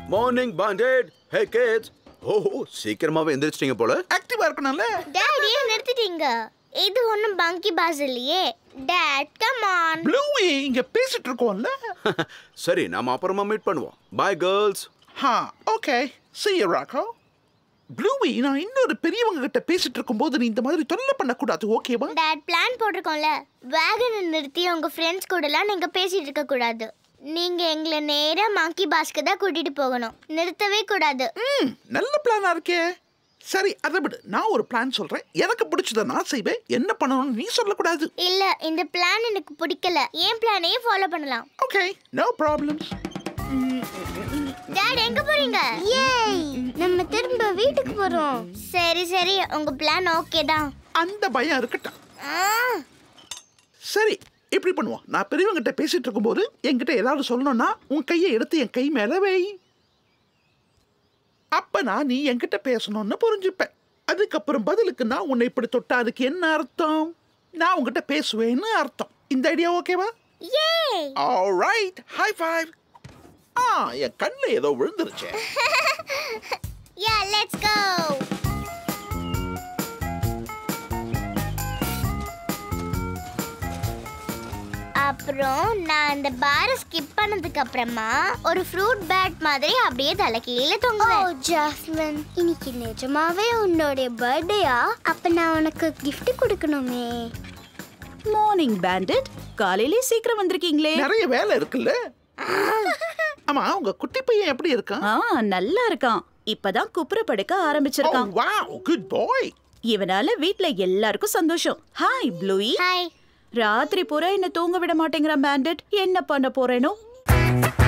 morning Bandit hey kids oh சீக்கிரமாவே எந்திரிச்சிட்டீங்க போல ஆக்டிவா இருக்கணும்ல டாட் ஏன் நிறுத்திட்டீங்க இது ஒண்ணும் பங்கி பாஸ் இல்லையே டாட் கம் ஆன் ப்ளூவி இங்க பேசிட்டு இருக்கோம்ல சரி நாம அப்புறமா மீட் பண்ணுவோம் bye girls ha okay see you ராக்கோ ப்ளூவி நான் இன்னொரு பெரியவங்க கிட்ட பேசிட்டு இருக்கும்போது நீ இந்த மாதிரி தொல்லை பண்ணக்கூடாது ஓகேவா டாட் பிளான் போட்டிருக்கோம்ல வேகனை நிறுத்தி உங்க ஃப்ரெண்ட்ஸ் கூடலாம் நீங்க பேசிட்டு இருக்க கூடாது நீங்க எங்களை நேரா மங்கி பாஸ்க்கு தான் கூட்டிட்டு போகணும் நிறுத்தவே கூடாது ம் நல்ல பிளானா இருக்கே சரி அதை விடு நான் ஒரு பிளான் சொல்றேன் எனக்கு பிடிச்சத நான் செய்வேன் என்ன பண்ணணும்னு நீ சொல்லக்கூடாது இல்ல இந்த பிளான் எனக்கு பிடிக்கல ஏன் பிளானையே ஃபாலோ பண்ணலாம் ஓகே நோ ப்ராப்ளம்ஸ் டாட் எங்க போறீங்க ஏய் நம்ம திரும்ப வீட்டுக்கு போறோம் சரி சரி உங்க பிளான் ஓகே தான் அந்த பயம் இருக்கட்டும் ஆ, சரி இப்படி பண்ணுவோம் நான் பெரியவங்கிட்ட பேசிட்டு இருக்கும்போது என்கிட்ட ஏதாவது சொல்லணும்னா உன் கையை எடுத்து என் கை மேல வை அப்ப நான் நீ என்கிட்ட பேசணும்னு புரிஞ்சுப்பேன் அதுக்கப்புறம் பதிலுக்கு நான் உன்னை இப்படி தொட்டா அதுக்கு என்ன அர்த்தம் நான் உன்கிட்ட பேசுவேன்னு அர்த்தம் இந்த ஐடியா ஓகேவா ஏய் ஆல்ரைட் ஹை ஃபைவ் ஆ என் கண்ணில் ஏதோ விழுந்துருச்சே யா லெட்ஸ் கோ அப்புறம் நான் அந்த பாரை ஸ்கிப் பண்ணதுக்கு அப்புறமா ஒரு ஃப்ரூட் பேட் மாதிரி அப்படியே தலைக்கீழ தொங்குவேன் ஓ ஜாஸ்மின் இன்னைக்கு நிஜமாவே உன்னோட பர்த்டேயா அப்ப நான் உனக்கு gift கொடுக்கணுமே மார்னிங் பேண்டட் காலையிலே சீக்கிரம் வந்திருக்கீங்களே நிறைய வேலை இருக்குல்ல ஆமா உங்க குட்டி பையன் எப்படி இருக்கான் ஆ நல்லா இருக்கான் இப்பதான் குப்புற படுக்க ஆரம்பிச்சிருக்கான் வாவ் குட் பாய் இவனால வீட்ல எல்லாருக்கும் சந்தோஷம் ஹாய் ப்ளூயி ஹாய் ராத்திரி பூரா என்ன தூங்க விட மாட்டேங்கிறான் பேண்டட் என்ன பண்ண போறேனோ